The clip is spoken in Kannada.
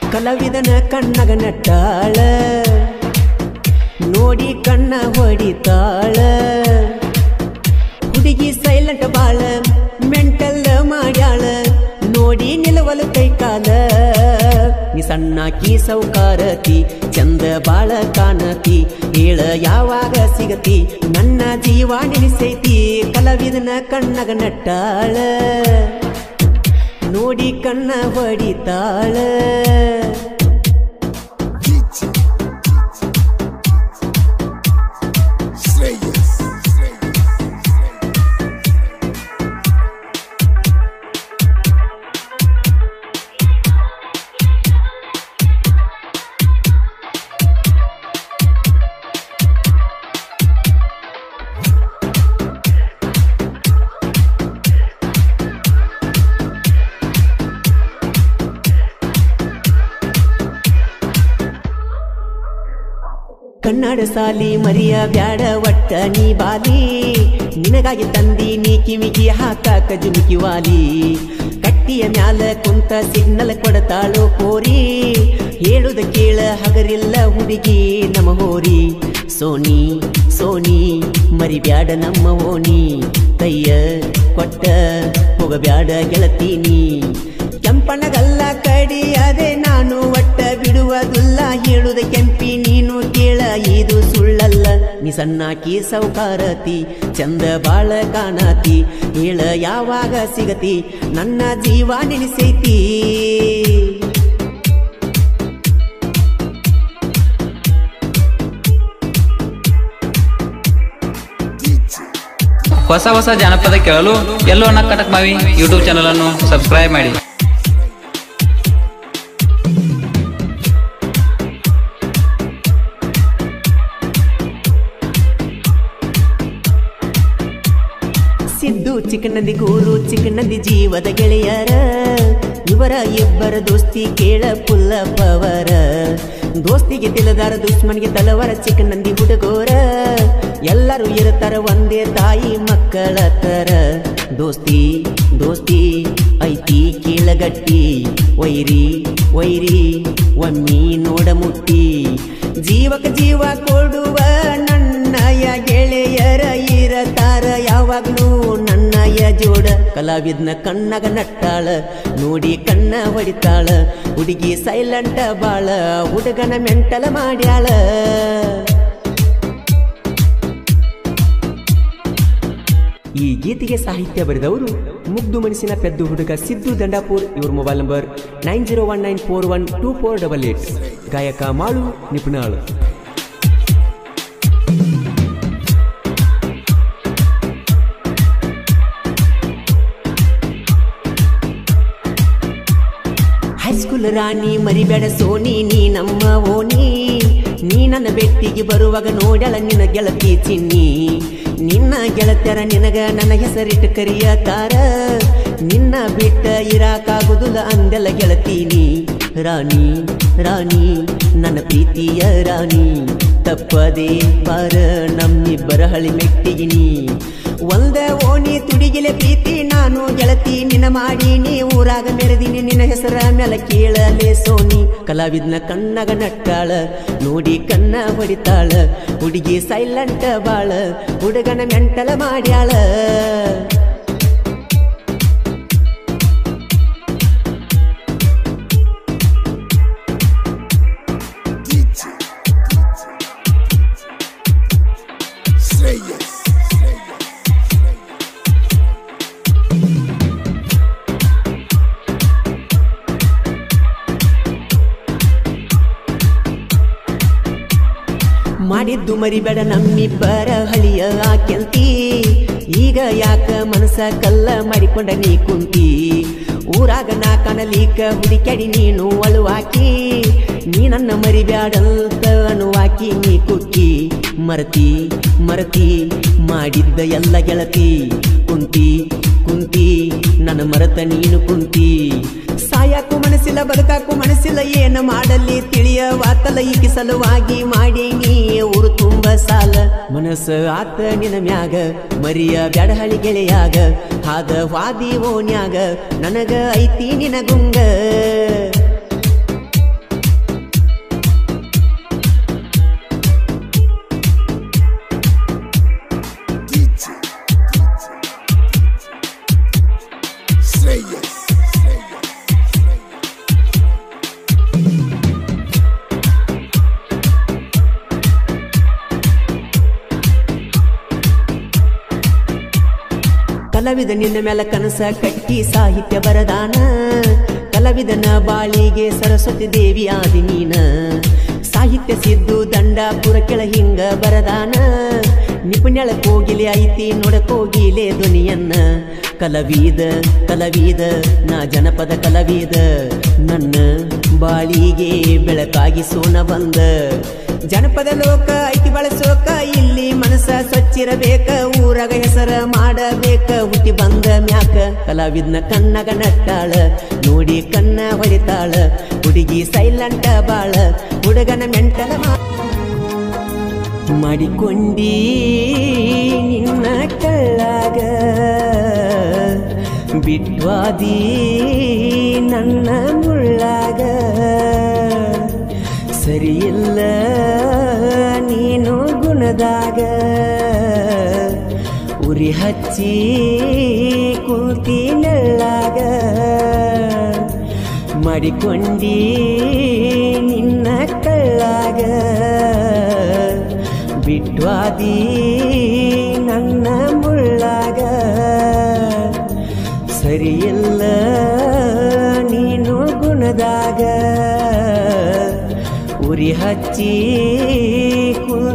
ಕಲಾವಿದನ ಕಣ್ಣಗ ನಟ್ಟಾಳ ನೋಡಿ ಕಣ್ಣ ಹೊಡಿತಾಳ ಹುಡುಗಿ ಸೈಲೆಂಟ್ ಬಾಳ ಮೆಂಟಲ್ ಮಾಡ್ಯಾಳ ನೋಡಿ ನಿಲವಲು ಕೈ ಕಾಲ ನೀ ಸಣ್ಣಾಕಿ ಸೌಕಾರತಿ ಚಂದ ಬಾಳ ಕಾಣತಿ ಹೇಳ ಯಾವಾಗ ಸಿಗತಿ ನನ್ನ ಜೀವ ನೆನೆಸೈತಿ ಕಲಾವಿದನ ಕಣ್ಣಗ ನಟ್ಟಾಳ ನೋಡಿ ಕಣ್ಣ ಹೊಡಿತಾಳ Slayers. ಕನ್ನಡ ಸಾಲಿ ಮರಿಯ ಬ್ಯಾಡ ಒಟ್ಟ ನೀ ಬಾಲಿ ನಿನಗಾಗಿ ತಂದಿ ನೀ ಕಿವಿಗೆ ಹಾಕಾಕ ಜುಮುಕಿ ವಾಲಿ ಕಟ್ಟಿಯ ಮ್ಯಾಲ ಕುಂತ ಸಿಗ್ನಲ್ ಕೊಡತಾಳು ಕೋರಿ ಹೇಳುದ ಕೇಳ ಹಗರಿಲ್ಲ ಹುಡುಗಿ ನಮ್ಮ ಹೋರಿ ಸೋನಿ ಸೋನಿ ಮರಿಬ್ಯಾಡ ನಮ್ಮ ಓಣಿ ಕೈಯ ಕೊಟ್ಟ ಹೋಗಬ್ಯಾಡ ಗೆಳತೀನಿ ಕೆಂಪನಗಲ್ಲ ಕಡಿ ಅದೇ ನಾನು ಒಟ್ಟ ಬಿಡುವುದಿಲ್ಲ ಹೇಳುದ ಕೆಂಪಿ ನೀನು ಕೇಳ ಇದು ಸುಳ್ಳಲ್ಲ ನೀ ಸಣ್ಣಾಕಿ ಸೌಕಾರತಿ ಚಂದ ಬಾಳ ಕಾಣತಿ ಹೇಳ ಯಾವಾಗ ಸಿಗತಿ ನನ್ನ ಜೀವ ನೆನೆಸೈತಿ ಹೊಸ ಹೊಸ ಜಾನಪದ ಕೇಳಲು ಎಲ್ಲೋ ಅನ್ನ ಕಟಕ್ ಮಾವಿ ಯೂಟ್ಯೂಬ್ ಚಾನಲ್ ಅನ್ನು ಸಬ್ಸ್ಕ್ರೈಬ್ ಮಾಡಿ ಸಿದ್ದು ಚಿಕ್ಕನಂದಿ ಗೂರು ಚಿಕ್ಕನಂದಿ ಜೀವದ ಗೆಳೆಯರ ಇವರ ಇಬ್ಬರ ದೋಸ್ತಿ ಕೇಳ ಪುಲ್ಲ ಪವರ ದೋಸ್ತಿಗೆ ತಿಲದಾರ ದುಶ್ಮನ್ಗೆ ತಲವರ ಚಿಕ್ಕನಂದಿ ಹುಡುಗೋರ ಎಲ್ಲರೂ ಇರುತ್ತಾರ ಒಂದೇ ತಾಯಿ ಮಕ್ಕಳ ತರ ದೋಸ್ತಿ ದೋಸ್ತಿ ಐತಿ ಕೀಳಗಟ್ಟಿ ವೈರಿ ವೈರಿ ಒಮ್ಮಿ ನೋಡ ಮುಟ್ಟಿ ಜೀವಕ ಜೀವ ಕೊಡುವ ನನ್ನಯ ಗೆಳೆಯರ ಇರತಾರ ಯಾವಾಗ್ಲೂ ನನ್ನಯ ಜೋಡ ಕಲಾವಿದ್ನ ಕಣ್ಣಗ ನಟ್ಟಾಳ ನೋಡಿ ಕಣ್ಣ ಹೊಡಿತಾಳ ಹುಡುಗಿ ಸೈಲೆಂಟ ಬಾಳ ಹುಡುಗನ ಮೆಂಟಲ ಮಾಡ್ಯಾಳ ಈ ಗೀತೆಗೆ ಸಾಹಿತ್ಯ ಬರೆದವರು ಮುಗ್ದು ಮನಸ್ಸಿನ ಪೆದ್ದು ಹುಡುಗ ಸಿದ್ದು ದಂಡಾಪುರ್ ಇವ್ರ mobile number nine zero one nine four one two four double eight ಗಾಯಕ ಮಾಳು ನಿಪುಣಾಳು ಹೈಸ್ಕೂಲ್ ರಾಣಿ ಮರಿಬೇಡ ಸೋನಿ ನೀ ನಮ್ಮ ಓಣಿ ನೀ ನನ್ನ ಬೆಟ್ಟಿಗೆ ಬರುವಾಗ ನೋಡಳ ನಿನ್ನ ಗೆಳತಿ ಚಿನ್ನಿ ನಿನ್ನ ಗೆಳತ್ಯರ ನಿನಗ ನನ್ನ ಹೆಸರಿಟ್ಟು ಕರಿಯತಾರ ನಿನ್ನ ಬಿಟ್ಟ ಇರಾಕಾಗುದಿಲ್ಲ ಅಂದೆಲ್ಲ ಗೆಳತೀನಿ ರಾಣಿ ರಾಣಿ ನನ್ನ ಪ್ರೀತಿಯ ರಾಣಿ ತಪ್ಪದೆ ಬಾರ ನಮ್ಮಿಬ್ಬರ ಹಳಿ ಮೆಟ್ಟಿಗಿನಿ ಒಂದ ಓಣಿ ತುಡಿಗಿಲೆ ಪ್ರೀತಿ ನಾನು ಗೆಳತಿ ನಿನ್ನ ಮಾಡೀನಿ ಊರಾಗ ಮೆರೆದಿನಿ ನಿನ್ನ ಹೆಸರ ಮೇಲೆ ಕೇಳಲೆ ಸೋನಿ ಕಲಾವಿದ್ನ ಕಣ್ಣಗ ನಟ್ಟಾಳ ನೋಡಿ ಕಣ್ಣ ಹೊಡಿತಾಳ ಹುಡುಗಿ ಸೈಲೆಂಟ್ ಬಾಳ ಹುಡುಗನ ಮೆಂಟಲ ಮಾಡ್ಯಾಳ Slayers. ಮಾಡಿದ್ದು ಮರಿಬೇಡ ನಮ್ಮಿಬ್ಬರ ಹಳಿಯ ಆಕೆಂತಿ ಈಗ ಯಾಕ ಮನಸ ಕಲ್ಲ ಮಾಡಿಕೊಂಡ ನೀ ಕುಂತಿ ಊರಾಗ ನಾ ಕಾಣಲಿಕ ಹುಡುಕ್ಯಾಡಿ ನೀನು ಅಳುವಾಕಿ ನೀ ನನ್ನ ಮರಿಬ್ಯಾಡಂತ ಅನುವಾಕಿ ನೀ ಕುಕ್ಕಿ ಮರತಿ ಮರತಿ ಮಾಡಿದ್ದ ಎಲ್ಲ ಗೆಳತಿ ಕುಂತಿ ಕುಂತಿ ನನ್ನ ಮರತ ನೀನು ಕುಂತಿ ಸಾಯಕ್ಕೂ ಮನಸ್ಸಿಲ್ಲ ಬದುಕಾಕು ಮನಸ್ಸಿಲ್ಲ ಏನು ಮಾಡಲಿ ತಿಳಿಯವಾತಲ್ಲ ಈಕಿ ಸಲುವಾಗಿ ಮಾಡಿ ನೀ ಊರು ತುಂಬ ಸಾಲ ಮನಸ್ಸು ಆತ ನಿನ ಮ್ಯಾಗ ಮರಿಯ ಬ್ಯಾಡಹಳಿ ಗೆಳೆಯಾಗ ಹಾದ ವಾದಿ ಓನ್ಯಾಗ ನನಗ ಐತಿ ನಿನ ಗುಂಗ ಕಲಾವಿದ ನಿನ್ನ ಮೇಲೆ ಕನಸ ಕಟ್ಟಿ ಸಾಹಿತ್ಯ ಬರದಾನ ಕಲಾವಿದನ ಬಾಳಿಗೆ ಸರಸ್ವತಿ ದೇವಿ ಆದಿ ನೀನ ಸಾಹಿತ್ಯ ಸಿದ್ದು ದಂಡಾಪುರ ಕೆಳ ಹಿಂಗ ಬರದಾನ ನಿಪುಣ್ಯಳ ಕೋಗಿಲೆ ಐತಿ ನೋಡ ಕೋಗಿಲೆ ಧ್ವನಿಯನ್ನ ಕಲವೀದ ಕಲವೀದ ನಾ ಜನಪದ ಕಲವೀದ ನನ್ನ ಬಾಳಿಗೆ ಬೆಳಕಾಗಿ ಸೋನ ಬಂದ ಜನಪದ ಲೋಕ ಐತಿ ಬಳಸೋಕ ಇಲ್ಲಿ ಮನಸ್ಸ ಸ್ವಚ್ಛಿರಬೇಕ ಊರಾಗ ಹೆಸರ ಮಾಡಬೇಕ ಹುಟ್ಟಿ ಬಂದ ಮ್ಯಾಕ ಕಲಾವಿದ್ನ ಕಣ್ಣಗ ನಟ್ಟಾಳ ನೋಡಿ ಕಣ್ಣ ಹೊಡಿತಾಳ ಹುಡುಗಿ ಸೈಲೆಂಟ ಬಾಳ ಹುಡುಗನ ಮೆಂಟಲ ಮಾ ಮಾಡಿಕೊಂಡಿ ನಿನ್ನ ಕಳ್ಳಾಗ ಬಿಟ್ವಾದಿ ನನ್ನ ಮುಳ್ಳಾಗ ಸರಿಯಿಲ್ಲ ನೀನು ಗುಣದಾಗ ಉರಿ ಹಚ್ಚಿ ಕುಂತಿ ನೆಳ್ಳಾಗ ಮಾಡಿಕೊಂಡಿ ನಿನ್ನ ಕಳ್ಳಾಗ ಬಿಟ್ವಾದಿ ನನ್ನ ಮುಳ್ಳಾಗ ಸರಿಯಿಲ್ಲ ನೀನು ಗುಣದಾಗ ಉರಿ ಹಚ್ಚಿ ಕುಳ